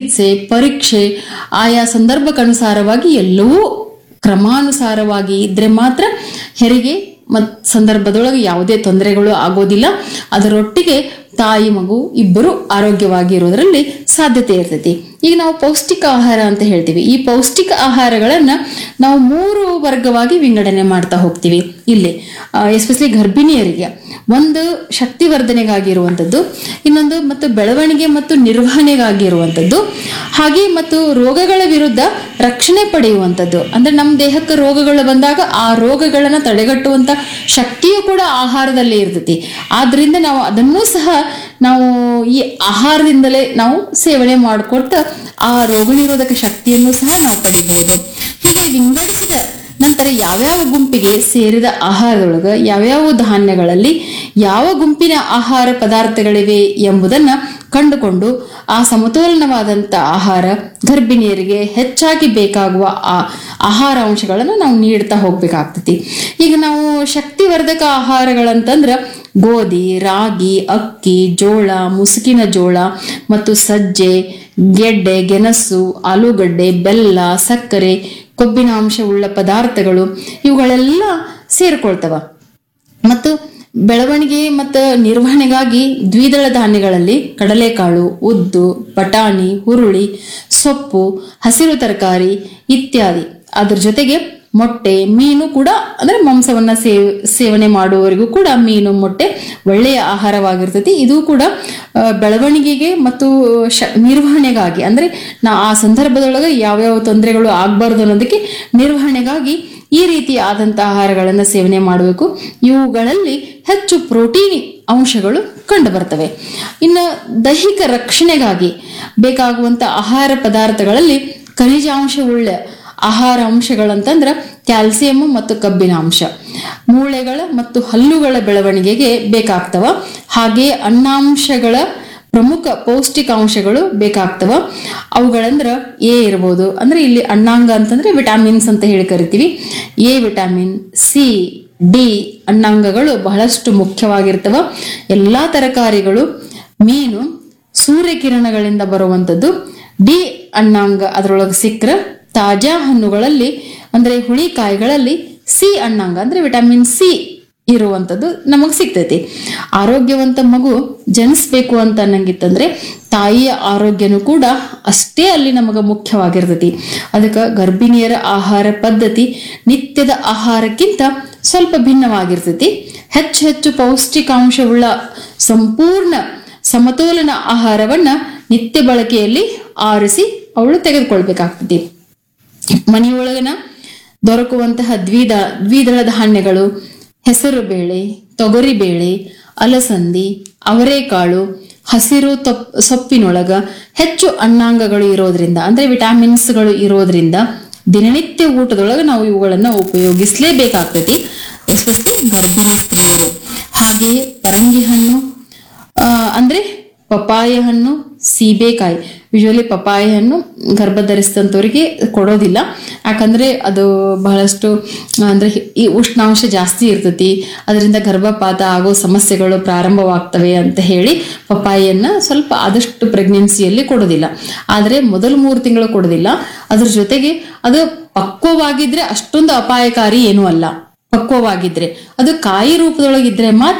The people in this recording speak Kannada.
ಚಿಕಿತ್ಸೆ ಪರೀಕ್ಷೆ ಆಯಾ ಸಂದರ್ಭಕ್ಕನುಸಾರವಾಗಿ ಎಲ್ಲವೂ ಕ್ರಮಾನುಸಾರವಾಗಿ ಇದ್ರೆ ಮಾತ್ರ ಹೆರಿಗೆ ಮತ್ ಸಂದರ್ಭದೊಳಗೆ ಯಾವುದೇ ತೊಂದರೆಗಳು ಆಗೋದಿಲ್ಲ ಅದರೊಟ್ಟಿಗೆ ತಾಯಿ ಮಗು ಇಬ್ಬರು ಆರೋಗ್ಯವಾಗಿ ಇರೋದ್ರಲ್ಲಿ ಸಾಧ್ಯತೆ ಇರ್ತೈತಿ ಈಗ ನಾವು ಪೌಷ್ಟಿಕ ಆಹಾರ ಅಂತ ಹೇಳ್ತೀವಿ ಈ ಪೌಷ್ಟಿಕ ಆಹಾರಗಳನ್ನ ನಾವು ಮೂರು ವರ್ಗವಾಗಿ ವಿಂಗಡಣೆ ಮಾಡ್ತಾ ಹೋಗ್ತೀವಿ ಇಲ್ಲಿ ಎಸ್ಪೆಷಲಿ ಗರ್ಭಿಣಿಯರಿಗೆ ಒಂದು ಶಕ್ತಿವರ್ಧನೆಗಾಗಿರುವಂಥದ್ದು ಇನ್ನೊಂದು ಮತ್ತು ಬೆಳವಣಿಗೆ ಮತ್ತು ನಿರ್ವಹಣೆಗಾಗಿರುವಂಥದ್ದು ಹಾಗೆ ಮತ್ತು ರೋಗಗಳ ವಿರುದ್ಧ ರಕ್ಷಣೆ ಪಡೆಯುವಂಥದ್ದು ಅಂದ್ರೆ ನಮ್ಮ ದೇಹಕ್ಕೆ ರೋಗಗಳು ಬಂದಾಗ ಆ ರೋಗಗಳನ್ನು ತಡೆಗಟ್ಟುವಂತ ಶಕ್ತಿಯು ಕೂಡ ಆಹಾರದಲ್ಲಿ ಇರ್ತೈತಿ ಆದ್ರಿಂದ ನಾವು ಅದನ್ನೂ ಸಹ ನಾವು ಈ ಆಹಾರದಿಂದಲೇ ನಾವು ಸೇವನೆ ಮಾಡಿಕೊಟ್ಟು ಆ ರೋಗ ನಿರೋಧಕ ಶಕ್ತಿಯನ್ನು ಸಹ ನಾವು ಪಡಿಬಹುದು ಹೀಗೆ ವಿಂಗಡಿಸಿದ ನಂತರ ಯಾವ್ಯಾವ ಗುಂಪಿಗೆ ಸೇರಿದ ಆಹಾರದೊಳಗ ಯಾವ್ಯಾವ ಧಾನ್ಯಗಳಲ್ಲಿ ಯಾವ ಗುಂಪಿನ ಆಹಾರ ಪದಾರ್ಥಗಳಿವೆ ಎಂಬುದನ್ನ ಕಂಡುಕೊಂಡು ಆ ಸಮತೋಲನವಾದಂಥ ಆಹಾರ ಗರ್ಭಿಣಿಯರಿಗೆ ಹೆಚ್ಚಾಗಿ ಬೇಕಾಗುವ ಆ ಆಹಾರ ಅಂಶಗಳನ್ನು ನಾವು ನೀಡ್ತಾ ಹೋಗ್ಬೇಕಾಗ್ತೈತಿ ಈಗ ನಾವು ಶಕ್ತಿವರ್ಧಕ ಆಹಾರಗಳಂತಂದ್ರ ಗೋಧಿ ರಾಗಿ ಅಕ್ಕಿ ಜೋಳ ಮುಸುಕಿನ ಜೋಳ ಮತ್ತು ಸಜ್ಜೆ ಗೆಡ್ಡೆ ಗೆಣಸು ಆಲೂಗಡ್ಡೆ ಬೆಲ್ಲ ಸಕ್ಕರೆ ಕೊಬ್ಬಿನ ಅಂಶವುಳ್ಳ ಪದಾರ್ಥಗಳು ಇವುಗಳೆಲ್ಲ ಸೇರ್ಕೊಳ್ತವ ಮತ್ತು ಬೆಳವಣಿಗೆ ಮತ್ತು ನಿರ್ವಹಣೆಗಾಗಿ ದ್ವಿದಳ ಧಾನ್ಯಗಳಲ್ಲಿ ಕಡಲೆಕಾಳು ಉದ್ದು ಬಟಾಣಿ ಹುರುಳಿ ಸೊಪ್ಪು ಹಸಿರು ತರಕಾರಿ ಇತ್ಯಾದಿ ಅದ್ರ ಜೊತೆಗೆ ಮೊಟ್ಟೆ ಮೀನು ಕೂಡ ಅಂದ್ರೆ ಮಾಂಸವನ್ನ ಸೇವ್ ಸೇವನೆ ಮಾಡುವವರಿಗೂ ಕೂಡ ಮೀನು ಮೊಟ್ಟೆ ಒಳ್ಳೆಯ ಆಹಾರವಾಗಿರ್ತೈತಿ ಇದು ಕೂಡ ಆ, ಬೆಳವಣಿಗೆಗೆ ಮತ್ತು ಶ ನಿರ್ವಹಣೆಗಾಗಿ ಅಂದ್ರೆ ನಾ ಆ ಸಂದರ್ಭದೊಳಗೆ ಯಾವ್ಯಾವ ತೊಂದರೆಗಳು ಆಗ್ಬಾರ್ದು ಅನ್ನೋದಕ್ಕೆ ನಿರ್ವಹಣೆಗಾಗಿ ಈ ರೀತಿ ಆದಂಥ ಆಹಾರಗಳನ್ನು ಸೇವನೆ ಮಾಡಬೇಕು ಇವುಗಳಲ್ಲಿ ಹೆಚ್ಚು ಪ್ರೋಟೀನ್ ಅಂಶಗಳು ಕಂಡು ಬರ್ತವೆ ಇನ್ನು ದೈಹಿಕ ರಕ್ಷಣೆಗಾಗಿ ಬೇಕಾಗುವಂಥ ಆಹಾರ ಪದಾರ್ಥಗಳಲ್ಲಿ ಖನಿಜಾಂಶವುಳ್ಳ ಆಹಾರ ಅಂಶಗಳಂತಂದ್ರ ಕ್ಯಾಲ್ಸಿಯಂ ಮತ್ತು ಕಬ್ಬಿನ ಅಂಶ ಮೂಳೆಗಳ ಮತ್ತು ಹಲ್ಲುಗಳ ಬೆಳವಣಿಗೆಗೆ ಬೇಕಾಗ್ತವ ಹಾಗೆ ಅನ್ನಾಂಶಗಳ ಪ್ರಮುಖ ಪೌಷ್ಟಿಕಾಂಶಗಳು ಬೇಕಾಗ್ತವ ಅವುಗಳಂದ್ರ ಎ ಇರ್ಬೋದು ಅಂದ್ರೆ ಇಲ್ಲಿ ಅಣ್ಣಾಂಗ ಅಂತಂದ್ರೆ ವಿಟಾಮಿನ್ಸ್ ಅಂತ ಹೇಳಿ ಕರಿತೀವಿ ಎ ವಿಟಾಮಿನ್ ಸಿ ಡಿ ಅಣ್ಣಾಂಗಗಳು ಬಹಳಷ್ಟು ಮುಖ್ಯವಾಗಿರ್ತವ ಎಲ್ಲಾ ತರಕಾರಿಗಳು ಮೀನು ಸೂರ್ಯಕಿರಣಗಳಿಂದ ಬರುವಂಥದ್ದು ಡಿ ಅಣ್ಣಾಂಗ ಅದರೊಳಗೆ ಸಿಕ್ಕ್ರ ತಾಜಾ ಹಣ್ಣುಗಳಲ್ಲಿ ಅಂದ್ರೆ ಹುಳಿಕಾಯಿಗಳಲ್ಲಿ ಸಿ ಅಣ್ಣಾಂಗ ಅಂದ್ರೆ ವಿಟಮಿನ್ ಸಿ ಇರುವಂಥದ್ದು ನಮಗೆ ಸಿಗ್ತೈತಿ ಆರೋಗ್ಯವಂತ ಮಗು ಜನಿಸ್ಬೇಕು ಅಂತ ಅನ್ನಂಗಿತ್ತಂದ್ರೆ ತಾಯಿಯ ಆರೋಗ್ಯನೂ ಕೂಡ ಅಷ್ಟೇ ಅಲ್ಲಿ ನಮಗೆ ಮುಖ್ಯವಾಗಿರ್ತೈತಿ ಅದಕ್ಕೆ ಗರ್ಭಿಣಿಯರ ಆಹಾರ ಪದ್ಧತಿ ನಿತ್ಯದ ಆಹಾರಕ್ಕಿಂತ ಸ್ವಲ್ಪ ಭಿನ್ನವಾಗಿರ್ತೈತಿ ಹೆಚ್ಚು ಹೆಚ್ಚು ಪೌಷ್ಟಿಕಾಂಶವುಳ್ಳ ಸಂಪೂರ್ಣ ಸಮತೋಲನ ಆಹಾರವನ್ನ ನಿತ್ಯ ಬಳಕೆಯಲ್ಲಿ ಆರಿಸಿ ಅವಳು ತೆಗೆದುಕೊಳ್ಬೇಕಾಗ್ತದೆ ಮನೆಯೊಳಗನ ದೊರಕುವಂತಹ ದ್ವಿದ ದ್ವಿದಳ ಧಾನ್ಯಗಳು ಹೆಸರು ಬೇಳೆ ತೊಗರಿ ಬೇಳೆ ಅಲಸಂದಿ ಅವರೆಕಾಳು ಹಸಿರು ತೊಪ್ ಸೊಪ್ಪಿನೊಳಗ ಹೆಚ್ಚು ಅಣ್ಣಾಂಗಗಳು ಇರೋದ್ರಿಂದ ಅಂದ್ರೆ ವಿಟಾಮಿನ್ಸ್ಗಳು ಇರೋದ್ರಿಂದ ದಿನನಿತ್ಯ ಊಟದೊಳಗೆ ನಾವು ಇವುಗಳನ್ನು ಉಪಯೋಗಿಸಲೇಬೇಕಾಗ್ತೈತಿ ಎಸ್ಪೆಷಲಿ ಗರ್ಭಿಣಿ ಸ್ತ್ರೀಯರು ಹಾಗೆಯೇ ಪರಂಗಿ ಹಣ್ಣು ಆ, ಅಂದ್ರೆ ಪಪಾಯ ಹಣ್ಣು ಸೀಬೆಕಾಯಿ ಯೂಶಲಿ ಪಪಾಯ ಹಣ್ಣು ಗರ್ಭ ಧರಿಸಿದಂಥವ್ರಿಗೆ ಕೊಡೋದಿಲ್ಲ ಯಾಕಂದ್ರೆ ಅದು ಬಹಳಷ್ಟು ಅಂದ್ರೆ ಈ ಉಷ್ಣಾಂಶ ಜಾಸ್ತಿ ಇರ್ತೈತಿ ಅದರಿಂದ ಗರ್ಭಪಾತ ಆಗೋ ಸಮಸ್ಯೆಗಳು ಪ್ರಾರಂಭವಾಗ್ತವೆ ಅಂತ ಹೇಳಿ ಪಪಾಯಿಯನ್ನ ಸ್ವಲ್ಪ ಆದಷ್ಟು ಪ್ರೆಗ್ನೆನ್ಸಿಯಲ್ಲಿ ಕೊಡೋದಿಲ್ಲ ಆದರೆ ಮೊದಲು ಮೂರು ತಿಂಗಳು ಕೊಡೋದಿಲ್ಲ ಅದ್ರ ಜೊತೆಗೆ ಅದು ಪಕ್ವವಾಗಿದ್ರೆ ಅಷ್ಟೊಂದು ಅಪಾಯಕಾರಿ ಏನೂ ಅಲ್ಲ ಪಕ್ವವಾಗಿದ್ರೆ ಅದು ಕಾಯಿ ರೂಪದೊಳಗಿದ್ರೆ ಮಾತ್ರ